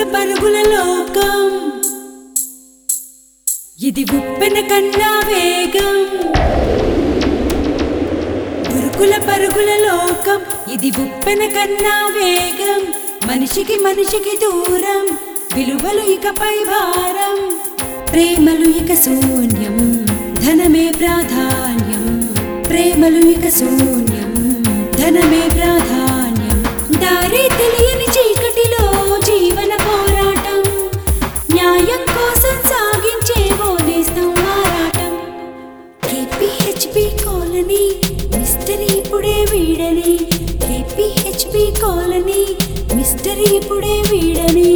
పరుగుల లోకం ఇది ఉప్పెన కన్నా వేగం ఉరుకుల పరుగుల లోకం ఇది ఉప్పెన కన్నా వేగం మనిషికి మనిషికి దూరం విలువలు ఇకపై భారం ప్రేమలు ఇక శూన్యం ధనమే ప్రాధాన్యం ప్రేమలు ఇక శూన్యం ధనమే ప్రాధాన్యం దారి తెలియని చీకటిలో జీవన పోరాటం న్యాయం కోసం సాగించే ఓనేస్తం ఆరాటం కేపీహెచ్పి కాలనీ మిస్టరీ ఇప్పుడే వీడని కేపీహెచ్పి కాలనీ మిస్టరీ ఇప్పుడే వీడని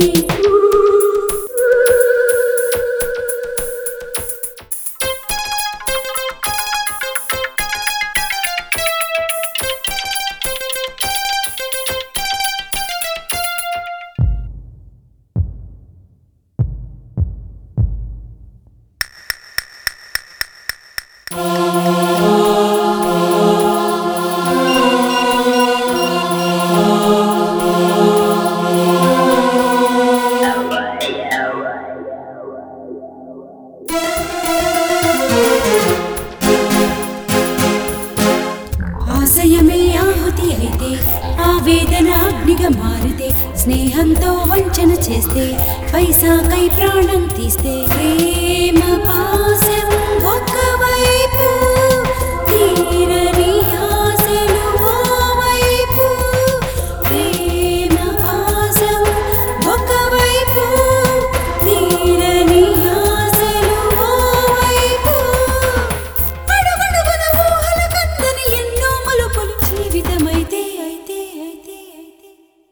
ఆశయమే ఆహుతి అయితే ఆవేదన అగ్నిగా మారితే స్నేహంతో వంచన చేస్తే పైసాకై ప్రాణం తీస్తే ప్రేమ పాశం ఒకవైపు తీరని ఆశలు ఓవైపు ప్రేమ పాశం ఒకవైపు తీరని ఆశలు ఓవైపు అడుగడుగున ఊహల కందని ఎన్నో మలుపులు జీవితమైతే అయితే అయితే అయితే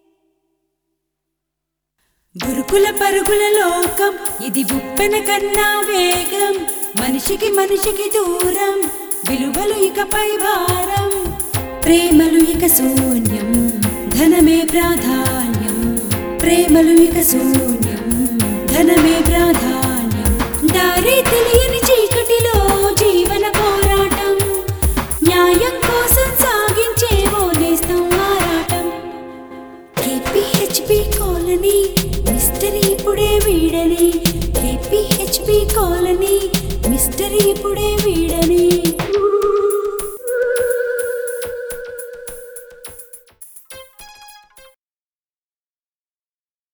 గురుకుల పరుగుల లోకం ఇది ఉప్పెన కన్నా వేగం మనిషికి మనిషికి దూరం విలువలు ఇకపై భారం ప్రేమలు ఇక శూన్యం ధనమే ప్రాధాన్యం ప్రేమలు ఇక శూన్యం ధనమే ప్రాధాన్యం దారి తెలియని చీకటిలో జీవన పోరాటం న్యాయం కోసం సాగించే ఓనేస్తం ఆరాటం కేపీహెచ్పి కాలనీ మిస్టరీ ఇప్పుడే వీడని కేపీహెచ్పి కాలనీ మిస్టరీ ఇప్పుడే వీడని